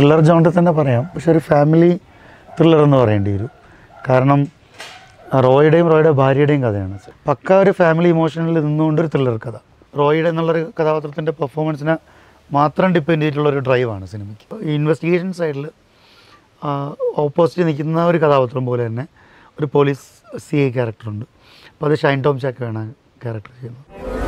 Thriller ജോണിൽ തന്നെ പറയാം പക്ഷെ ഒരു ഫാമിലി ത്രില്ലർ എന്ന് പറയേണ്ടി വരും കാരണം റോയുടെയും റോയുടെ ഭാര്യയുടെയും കഥയാണ് പക്ക ഒരു ഫാമിലി ഇമോഷനിൽ നിന്നുകൊണ്ട് ഒരു ത്രില്ലർ കഥ റോയുടെ എന്നുള്ളൊരു കഥാപാത്രത്തിൻ്റെ പെർഫോമൻസിനെ മാത്രം ഡിപ്പെൻഡ് ചെയ്തിട്ടുള്ള ഒരു ഡ്രൈവാണ് സിനിമയ്ക്ക് ഈ ഇൻവെസ്റ്റിഗേഷൻ സൈഡിൽ ഓപ്പോസിറ്റ് നിൽക്കുന്ന ഒരു കഥാപാത്രം പോലെ തന്നെ ഒരു പോലീസ് സി ഐ ക്യാരക്ടറുണ്ട് അപ്പോൾ അത് ഷൈൻ ടോം ചാക്കയാണ് ക്യാരക്ടർ ചെയ്യുന്നത്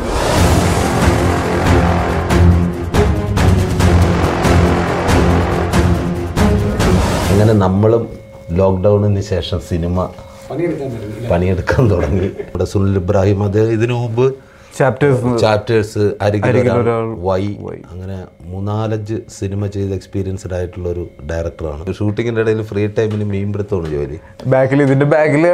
അങ്ങനെ നമ്മളും ലോക്ക്ഡൗണിന് ശേഷം സിനിമ പണിയെടുക്കാൻ തുടങ്ങി ഇവിടെ സുനിൽ ഇബ്രാഹിം അത് ഇതിനു മുമ്പ് ചാപ്റ്റേഴ്സ് ചാപ്റ്റേഴ്സ് അരികിൽ അരികിൽ ഒരാൾ, വൈ അങ്ങനെ മൂന്നാലഞ്ച് സിനിമ ചെയ്ത് എക്സ്പീരിയൻസ്ഡ് ആയിട്ടുള്ള ഒരു ഡയറക്ടറാണ് ഷൂട്ടിങ്ങിൻ്റെ ഇടയിൽ ഫ്രീ ടൈമിന് മീൻപിടുത്തമാണ് ജോലി ബാക്കിൽ ഇതിന്റെ ബാക്കിൽ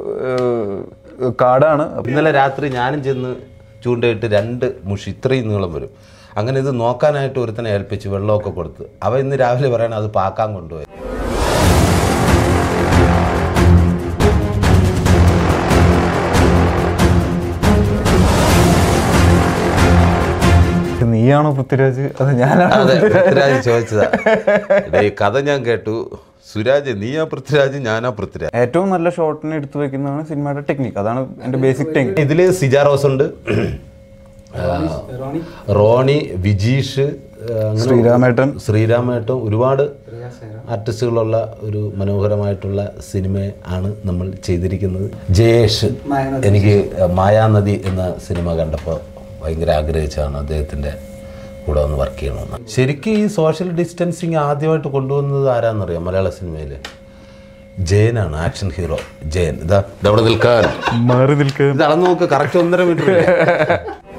കാടാണ് ഇന്നലെ രാത്രി ഞാനും ചെന്ന് ചൂണ്ടയിട്ട് രണ്ട് മുഷി ഇത്രയും നീളം വരും അങ്ങനെ ഇത് നോക്കാനായിട്ട് ഒരുത്തനെ ഏൽപ്പിച്ച് വെള്ളമൊക്കെ കൊടുത്ത് അവ ഇന്ന് രാവിലെ പറയണ അത് പാക്കാൻ കൊണ്ടുപോയി നീയാണോ പൃഥ്വിരാജ് അത് ഞാനാണോ അതെ പൃഥ്വിരാജ് ചോദിച്ചതാ എടേ, ഈ കഥ ഞാൻ കേട്ടു സുരാജ് നീയാ പൃഥ്വിരാജ് ഞാനാ പൃഥ്വിരാജ് ഏറ്റവും നല്ല ഷോട്ടിനെ എടുത്തു വെക്കുന്നതാണ് സിനിമയുടെ ടെക്നിക്ക് അതാണ് എന്റെ ബേസിക് ടെക്നിക് ഇതില് സിജാ റോസ് ഉണ്ട് ആ, റോണി വിജീഷ് ആ, അങ്ങനെ ശ്രീരാമേട്ടൻ. ശ്രീരാമേട്ടൻ ഒരുപാട് ആർട്ടിസ്റ്റുകളുള്ള ഒരു മനോഹരമായിട്ടുള്ള സിനിമ ആണ് നമ്മൾ ചെയ്തിരിക്കുന്നത് ജയേഷ് എനിക്ക് മായാനദി എന്ന സിനിമ കണ്ടപ്പോൾ ഭയങ്കര ആഗ്രഹിച്ചാണ് അദ്ദേഹത്തിൻ്റെ കൂടെ ഒന്ന് വർക്ക് ചെയ്യണമെന്ന് ശരിക്കും ഈ സോഷ്യൽ ഡിസ്റ്റൻസിങ് ആദ്യമായിട്ട് കൊണ്ടുവന്നത് ആരാന്നറിയാം മലയാള സിനിമയിൽ ജയനാണ് ആക്ഷൻ ഹീറോ ജയൻ ഇതാ ഇതവിടെ നിൽക്കാൻ മാറി നിൽക്കുക ഇത് അളന്ന് നോക്ക് കറക്റ്റ് ഒന്നര മീറ്റർ